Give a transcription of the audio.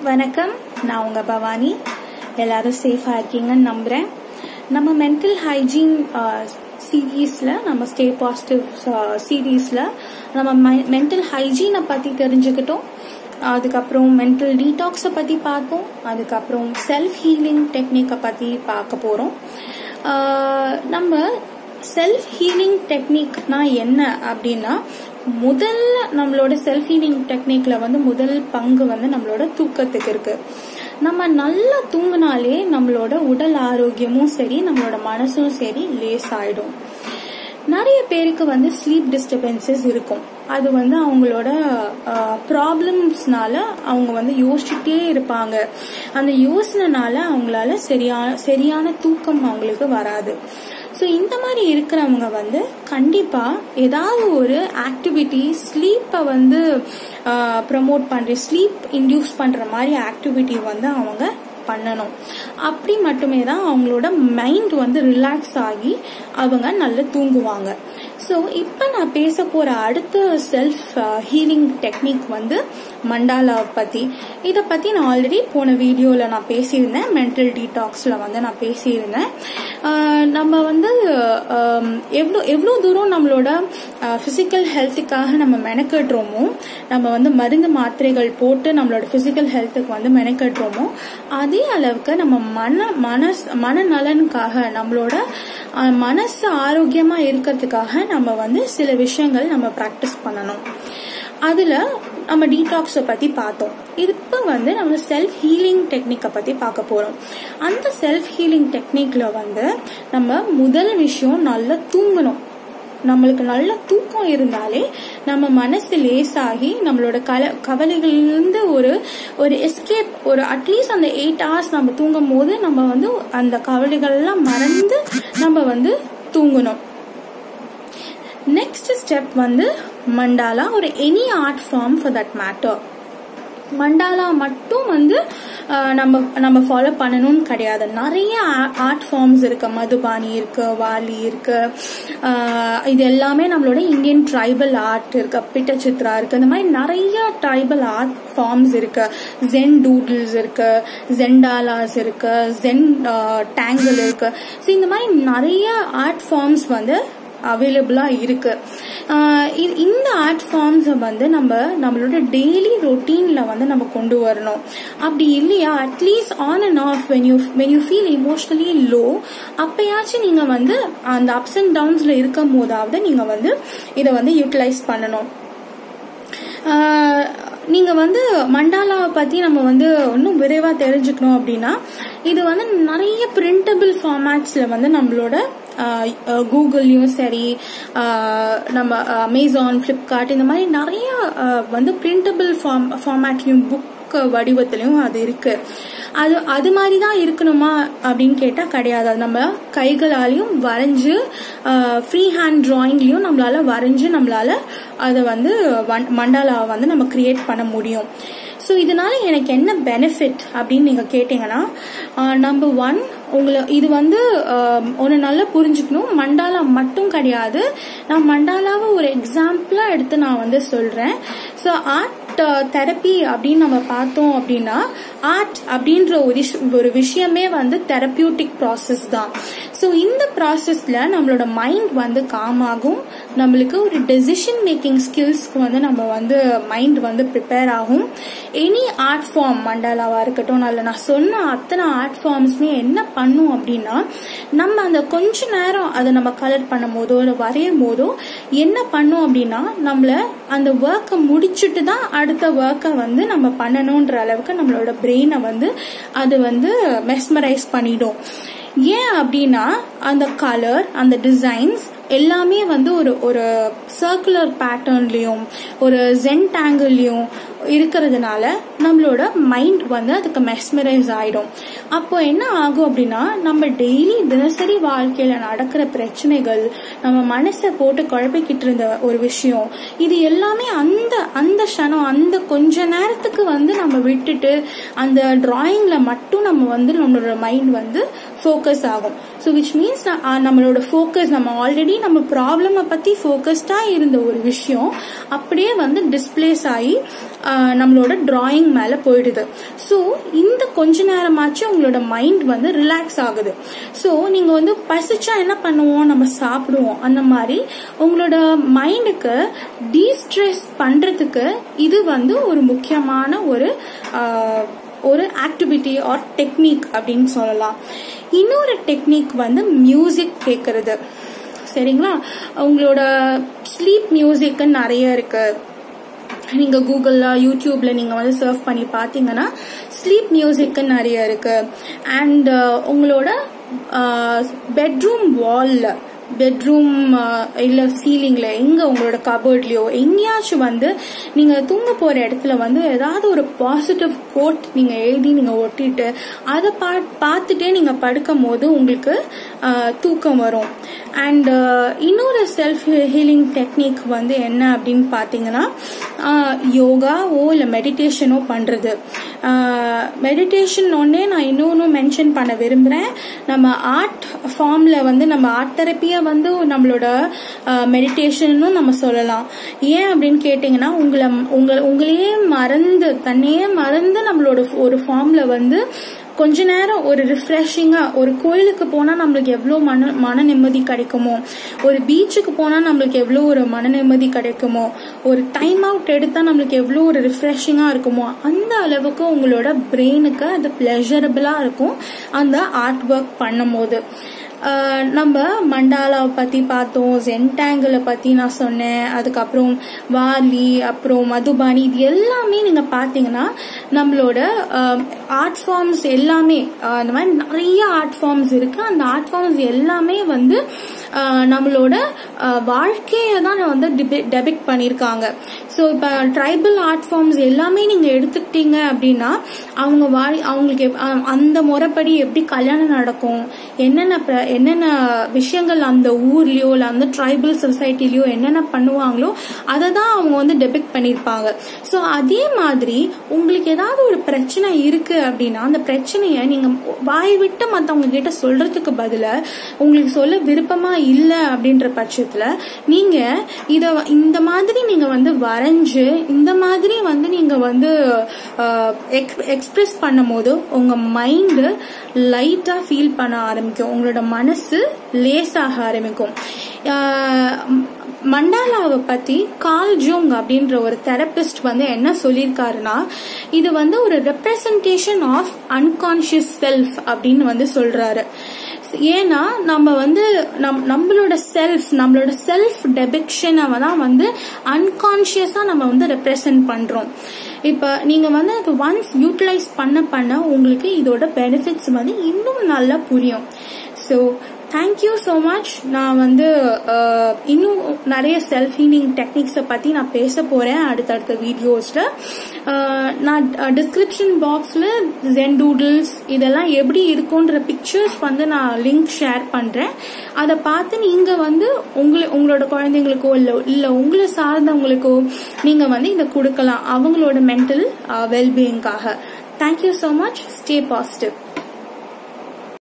வணக்கம் நான் உங்க பவானி எல்லாரும் சேஃபா இருக்கீங்கன்னு நம்புறேன் நம்ம மென்டல் ஹைஜீன் சீரீஸ்ல நம்ம ஸ்டே பாசிட்டிவ் சீரீஸ்ல நம்ம மென்டல் ஹைஜீனை பத்தி தெரிஞ்சுக்கிட்டோம் அதுக்கப்புறம் மென்டல் டீடாக்ஸை பத்தி பார்த்தோம் அதுக்கப்புறம் செல்ஃப் ஹீலிங் டெக்னிக்கை பத்தி பார்க்க போறோம் நம்ம செல்ஃப் ஹீலிங் டெக்னிக்னா என்ன அப்படின்னா முதல்ல நம்மளோட செல்ஃப் ஹீலிங் டெக்னிக்ல வந்து முதல் பங்கு வந்து நம்மளோட தூக்கத்துக்கு இருக்கு நம்ம நல்லா தூங்கினாலே நம்மளோட உடல் ஆரோக்கியமும் சரி நம்மளோட மனசும் சரி லேஸ் ஆயிடும் நிறைய பேருக்கு வந்து ஸ்லீப் டிஸ்டர்பன்சஸ் இருக்கும் அது வந்து அவங்களோட ப்ராப்ளம்ஸ்னால அவங்க வந்து யோசிச்சுட்டே இருப்பாங்க அந்த யோசனைனால அவங்களால சரியான சரியான தூக்கம் அவங்களுக்கு வராது ஸோ இந்த மாதிரி இருக்கிறவங்க வந்து கண்டிப்பா ஏதாவது ஒரு ஆக்டிவிட்டி ஸ்லீப்பை வந்து ப்ரமோட் பண்ற ஸ்லீப் இன்டியூஸ் பண்ற மாதிரி ஆக்டிவிட்டி வந்து அவங்க பண்ணணும் அப்படி மட்டுமே தான் அவங்களோட மைண்ட் வந்து ரிலாக்ஸ் ஆகி அவங்க நல்லா தூங்குவாங்க ஸோ இப்போ நான் பேச போற அடுத்த செல்ஃப் ஹீலிங் டெக்னிக் வந்து மண்டாலா பத்தி இதை பத்தி நான் ஆல்ரெடி போன வீடியோல நான் பேசியிருந்தேன் மென்டல் டீடாக்ஸ்ல வந்து நான் பேசியிருந்தேன் நம்ம வந்து எவ்வளோ எவ்வளோ தூரம் நம்மளோட ஃபிசிக்கல் ஹெல்த்துக்காக நம்ம மெனக்கட்டுறோமோ நம்ம வந்து மருந்து மாத்திரைகள் போட்டு நம்மளோட ஃபிசிக்கல் ஹெல்த்துக்கு வந்து மெனக்கட்டுறோமோ அதே அளவுக்கு நம்ம மன மனஸ் மனநலனுக்காக நம்மளோட மனசு ஆரோக்கியமா இருக்கிறதுக்காக நம்ம வந்து சில விஷயங்கள் நம்ம ப்ராக்டிஸ் பண்ணணும் அதுல நம்ம டீடாக்ஸை பத்தி பார்த்தோம் இப்போ வந்து நம்ம செல்ஃப் ஹீலிங் டெக்னிக்கை பத்தி பார்க்க போறோம் அந்த செல்ஃப் ஹீலிங் டெக்னிக்ல வந்து நம்ம முதல் விஷயம் நல்லா தூங்கணும் நம்மளுக்கு நல்ல தூக்கம் இருந்தாலே நம்ம மனசு லேசாகி நம்மளோட கல கவலைகள்லேருந்து ஒரு ஒரு எஸ்கேப் ஒரு அட்லீஸ்ட் அந்த எயிட் ஹவர்ஸ் நம்ம தூங்கும் போது நம்ம வந்து அந்த கவலைகள்லாம் மறந்து நம்ம வந்து தூங்கணும் நெக்ஸ்ட் ஸ்டெப் வந்து மண்டாலா ஒரு any art form for that matter mandala மட்டும் வந்து நம்ம நம்ம ஃபாலோ பண்ணணும்னு கிடையாது நிறைய ஆர்ட் ஃபார்ம்ஸ் இருக்கு மதுபானி இருக்கு வாலி இருக்கு இது எல்லாமே நம்மளோட இந்தியன் ட்ரைபல் ஆர்ட் இருக்கு பிட்டச்சித்ரா இருக்கு இந்த மாதிரி நிறைய ட்ரைபல் ஆர்ட் ஃபார்ம்ஸ் இருக்கு ஜென் டூடில்ஸ் இருக்கு ஜெண்டாலாஸ் இருக்கு ஜென் டேங்கிள் இருக்கு ஸோ இந்த மாதிரி நிறைய ஆர்ட் ஃபார்ம்ஸ் வந்து அவைலபிளா இருக்கு இந்த ஆர்ட் ஃபார்ம்ஸை வந்து நம்ம நம்மளோட டெய்லி ரொட்டீன்ல வந்து நம்ம கொண்டு வரணும் அப்படி இல்லையா at least on and off when you when you feel emotionally low அப்பயாச்சும் நீங்க வந்து அந்த அப்ஸ் அண்ட் டவுன்ஸ்ல இருக்கும் போதாவது நீங்க வந்து இதை வந்து யூட்டிலைஸ் பண்ணணும் நீங்க வந்து மண்டாலாவை பத்தி நம்ம வந்து இன்னும் விரைவா தெரிஞ்சுக்கணும் அப்படின்னா இது வந்து நிறைய பிரிண்டபிள் ஃபார்மேட்ஸ்ல வந்து நம்மளோட கூகுள்லயும் சரி நம்ம அமேசான் பிளிப்கார்ட் இந்த மாதிரி நிறைய வந்து பிரிண்டபிள் ஃபார்ம் ஃபார்மேட்லயும் புக் வடிவத்திலையும் அது இருக்கு அது அது மாதிரி தான் இருக்கணுமா அப்படின்னு கேட்டா கிடையாது அது நம்ம கைகளாலையும் வரைஞ்சு ஃப்ரீ ஹேண்ட் டிராயிங்லயும் நம்மளால வரைஞ்சு நம்மளால அதை வந்து மண்டாலாவை வந்து நம்ம கிரியேட் பண்ண முடியும் ஸோ இதனால எனக்கு என்ன பெனிஃபிட் அப்படின்னு நீங்க கேட்டீங்கன்னா நம்பர் ஒன் உங்களை இது வந்து ஒன்று நல்லா புரிஞ்சுக்கணும் மண்டாலா மட்டும் கிடையாது நான் மண்டாலாவை ஒரு எக்ஸாம்பிளா எடுத்து நான் வந்து சொல்றேன் ஸோ ஆர்ட் தெரப்பி அப்படின்னு நம்ம பார்த்தோம் அப்படின்னா ஆர்ட் அப்படின்ற ஒரு ஒரு விஷயமே வந்து தெரப்பியூட்டிக் ப்ராசஸ் தான் ஸோ இந்த ப்ராசஸ்ல நம்மளோட மைண்ட் வந்து காம் ஆகும் நம்மளுக்கு ஒரு டெசிஷன் மேக்கிங் ஸ்கில்ஸ்க்கு வந்து நம்ம வந்து மைண்ட் வந்து ப்ரிப்பேர் ஆகும் எனி ஆர்ட் ஃபார்ம் மண்டாலாவா இருக்கட்டும் நல்ல நான் சொன்ன அத்தனை ஆர்ட் ஃபார்ம்ஸ்மே என்ன பண்ணும் அப்படின்னா நம்ம அந்த கொஞ்ச நேரம் அதை நம்ம கலர் பண்ணும் போதோ இல்லை வரையும் போதோ என்ன பண்ணும் அப்படின்னா நம்மள அந்த ஒர்க்கை முடிச்சுட்டு தான் அடுத்த ஒர்க்கை வந்து நம்ம பண்ணணுன்ற அளவுக்கு நம்மளோட பிரெயினை வந்து அது வந்து மெஸ்மரைஸ் பண்ணிடும் ஏன் அப்படின்னா அந்த கலர் அந்த டிசைன்ஸ் எல்லாமே வந்து ஒரு ஒரு சர்க்குலர் பேட்டர்ன்லயும் ஒரு ஜென் டேங்கிள்லயும் இருக்கிறதுனால நம்மளோட மைண்ட் வந்து அதுக்கு மெஸ்மரைஸ் ஆயிடும் அப்போ என்ன ஆகும் அப்படின்னா நம்ம டெய்லி தினசரி வாழ்க்கையில நடக்கிற பிரச்சனைகள் நம்ம மனசை போட்டு குழப்பிக்கிட்டு இருந்த ஒரு விஷயம் இது எல்லாமே அந்த அந்த க்ஷணம் அந்த கொஞ்ச நேரத்துக்கு வந்து நம்ம விட்டுட்டு அந்த டிராயிங்ல மட்டும் நம்ம வந்து நம்மளோட மைண்ட் வந்து ஃபோக்கஸ் ஆகும் ஸோ விச் மீன்ஸ் நம்மளோட ஃபோக்கஸ் நம்ம ஆல்ரெடி நம்ம ப்ராப்ளமை பத்தி ஃபோக்கஸ்டா இருந்த ஒரு விஷயம் அப்படியே வந்து டிஸ்பிளேஸ் ஆகி ஆஹ், நம்மளோட டிராயிங் மேல போயிடுது ஸோ இந்த கொஞ்ச நேரமாச்சும் உங்களோட மைண்ட் வந்து ரிலாக்ஸ் ஆகுது ஸோ நீங்க வந்து பசிச்சா என்ன பண்ணுவோம் நம்ம சாப்பிடுவோம் அந்த மாதிரி உங்களோட மைண்டுக்கு டீஸ்ட்ரெஸ் பண்றதுக்கு இது வந்து ஒரு முக்கியமான ஒரு ஆஹ், ஒரு ஆக்டிவிட்டி ஆர் டெக்னிக் அப்படின்னு சொல்லலாம் இன்னொரு டெக்னிக் வந்து மியூசிக் கேட்கறது சரிங்களா உங்களோட ஸ்லீப் மியூசிக் நிறைய இருக்கு நீங்க கூகுள்ல யூடியூப்ல நீங்க வந்து சர்ச் பண்ணி பாத்தீங்கன்னா ஸ்லீப் மியூசிக் நிறைய இருக்கு அண்ட் உங்களோட பெட்ரூம் வால்ல பெட்ரூம் இல்ல சீலிங்ல எங்க உங்களோட கபோர்ட்லயோ எங்கேயாச்சும் வந்து நீங்க தூங்க போற இடத்துல வந்து ஏதாவது ஒரு பாசிட்டிவ் கோட் நீங்க எழுதி நீங்க ஒட்டிட்டு அதை பா பார்த்துட்டே நீங்க படுக்கும் போது உங்களுக்கு ஆஹ், தூக்கம் வரும் அண்ட் இன்னொரு செல்ஃப் ஹீலிங் டெக்னிக் வந்து என்ன அப்படின்னு பார்த்தீங்கன்னா ஆஹ், யோகாவோ இல்லை மெடிடேஷனோ பண்றது மெடிடேஷன் ஒன்னே நான் இன்னொன்னு மென்ஷன் பண்ண விரும்புறேன் நம்ம ஆர்ட் ஃபார்ம்ல வந்து நம்ம ஆர்ட் தெரப்பியை வந்து நம்மளோட மெடிடேஷன்னு நம்ம சொல்லலாம் ஏன் அப்படின்னு கேட்டிங்கன்னா உங்களை உங்களை உங்களையே மறந்து தன்னையே மறந்து நம்மளோட ஒரு ஃபார்ம்ல வந்து கொஞ்ச நேரம் ஒரு ரிஃப்ரெஷிங்கா ஒரு கோயிலுக்கு போனா நம்மளுக்கு எவ்வளவு மன மன நிம்மதி கிடைக்குமோ ஒரு பீச்சுக்கு போனா நம்மளுக்கு எவ்வளவு ஒரு மன நிம்மதி கிடைக்குமோ ஒரு டைம் அவுட் எடுத்தா நம்மளுக்கு எவ்வளவு ஒரு ரிஃப்ரெஷிங்கா இருக்குமோ அந்த அளவுக்கு உங்களோட பிரெயினுக்கு அது பிளஷரபிளா இருக்கும் அந்த ஆர்ட் ஒர்க் பண்ணும் போது ஆஹ் நம்ம மண்டாலாவை பத்தி பார்த்தோம் ஜென்டாங்கிளை பத்தி நான் சொன்னேன் அதுக்கப்புறம் வாலி அப்புறம் மதுபானி இது எல்லாமே நீங்க பாத்தீங்கன்னா நம்மளோட ஆர்ட் ஃபார்ம்ஸ் எல்லாமே ஆஹ் அந்த மாதிரி நிறைய ஆர்ட் ஃபார்ம்ஸ் இருக்கு அந்த ஆர்ட் ஃபார்ம்ஸ் எல்லாமே வந்து ஆஹ் நம்மளோட வாழ்க்கையை தான் வந்து டெபிக் பண்ணியிருக்காங்க ஸோ இப்போ ட்ரைபல் ஆர்ட் ஃபார்ம்ஸ் எல்லாமே நீங்க எடுத்துக்கிட்டீங்க அப்படின்னா அவங்க வாழ் அவங்களுக்கு எப்- அ- அந்த முறைப்படி எப்படி கல்யாணம் நடக்கும் என்னென்ன பிர- என்னென்ன விஷயங்கள் அந்த ஊர்லயோ இல்லை அந்த ட்ரைபல் சொசைட்டிலயோ என்னென்ன பண்ணுவாங்களோ அதை தான் அவங்க வந்து டெபிக் பண்ணியிருப்பாங்க ஸோ அதே மாதிரி உங்களுக்கு ஏதாவது ஒரு பிரச்சனை இருக்கு அப்படின்னா அந்த பிரச்சனையை நீங்க வாய் விட்டு மற்றவங்க கிட்ட சொல்றதுக்கு பதிலா உங்களுக்கு சொல்ல விருப்பமா இல்லை அப்படின்ற பட்சத்துல நீங்க இத இந்த மாதிரி நீங்க வந்து வரைஞ்சு இந்த மாதிரி வந்து நீங்க வந்து எக்ஸ்பிரஸ் பண்ணும்போது உங்க மைண்டு லைட்டா ஃபீல் பண்ண ஆரம்பிக்கும் உங்களோட மனசு லேசாக ஆரம்பிக்கும் ஆஹ் மண்டாலாவை பத்தி கால் ஜோங் அப்படின்ற ஒரு தெரபிஸ்ட் வந்து என்ன சொல்லியிருக்காருன்னா இது வந்து ஒரு ரெப்ரசன்டேஷன் ஆஃப் அன்கான்சியஸ் செல்ஃப் அப்படின்னு வந்து சொல்றாரு ஏன்னா நம்ம வந்து நம் நம்மளோட செல்ஃப் நம்மளோட செல்ஃப் டெபிக்ஷனை தான் வந்து அன்கான்சியஸா நம்ம வந்து ரெப்ரசன்ட் பண்றோம் இப்ப நீங்க வந்து அது ஒன்ஸ் யூட்டிலைஸ் பண்ண பண்ண உங்களுக்கு இதோட பெனிஃபிட்ஸ் வந்து இன்னும் நல்லா புரியும் ஸோ தேங்க்யூ ஸோ மச் நான் வந்து அஹ், இன்னும் நிறைய செல்ஃப் ஹீலிங் டெக்னிக்ஸை பற்றி நான் பேச போகிறேன் அடுத்தடுத்த வீடியோஸில் நான் டிஸ்கிரிப்ஷன் பாக்ஸில் ஜென் டூடில்ஸ் இதெல்லாம் எப்படி இருக்குன்ற பிக்சர்ஸ் வந்து நான் லிங்க் ஷேர் பண்ணுறேன் அதை பார்த்து நீங்கள் வந்து உங்களை உங்களோட குழந்தைங்களுக்கோ இல்லை இல்லை உங்களை சார்ந்தவங்களுக்கோ நீங்கள் வந்து இதை கொடுக்கலாம் அவங்களோட மென்டல் வெல்பீயிங்காக thank you so much stay positive